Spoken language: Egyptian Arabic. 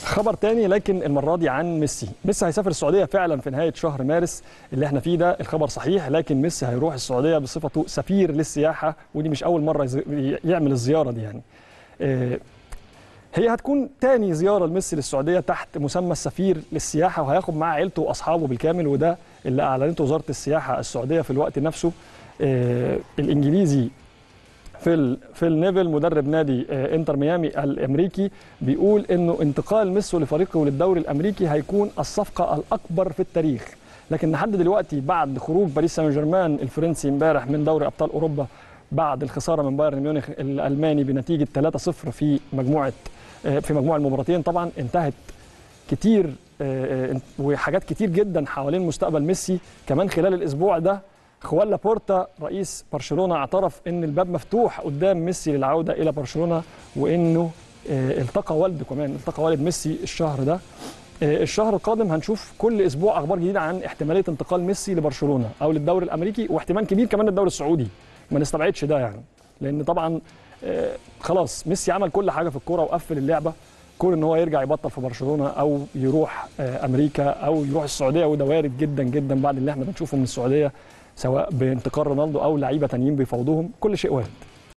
خبر تاني لكن المره دي عن ميسي ميسي هيسافر السعوديه فعلا في نهايه شهر مارس اللي احنا فيه ده الخبر صحيح لكن ميسي هيروح السعوديه بصفته سفير للسياحه ودي مش اول مره يز- يعمل الزياره دي يعني آه، هي هتكون تاني زياره لميسي للسعوديه تحت مسمى السفير للسياحه وهياخد معاه عيلته واصحابه بالكامل وده اللي اعلنته وزاره السياحه السعوديه في الوقت نفسه آه، الانجليزي فيل فيل نيفل مدرب نادي آه، انتر ميامي الامريكي بيقول انه انتقال ميسي لفريقه للدوري الامريكي هيكون الصفقه الاكبر في التاريخ لكن لحد دلوقتي بعد خروج باريس سان جيرمان الفرنسي امبارح من دوري ابطال اوروبا بعد الخساره من بايرن ميونخ الالماني بنتيجه 3-0 في مجموعه آه، في مجموع المباراتين طبعا انتهت كتير آه، آه، وحاجات كتير جدا حوالين مستقبل ميسي كمان خلال الاسبوع ده خوان لابورتا رئيس برشلونه اعترف ان الباب مفتوح قدام ميسي للعوده الى برشلونه وانه آه، التقى والده كمان التقى والد ميسي الشهر ده آه، الشهر القادم هنشوف كل اسبوع اخبار جديده عن احتماليه انتقال ميسي لبرشلونه او للدوري الامريكي واحتمال كبير كمان للدوري السعودي ما نستبعدش ده يعني لان طبعا آه، خلاص ميسي عمل كل حاجه في الكوره وقفل اللعبه كون ان هو يرجع يبطل في برشلونه او يروح آه، امريكا او يروح السعوديه وده وارد جدا جدا بعد اللي احنا بنشوفه من السعوديه سواء بانتقال رونالدو او لعيبه تانيين بيفاوضوهم كل شيء وارد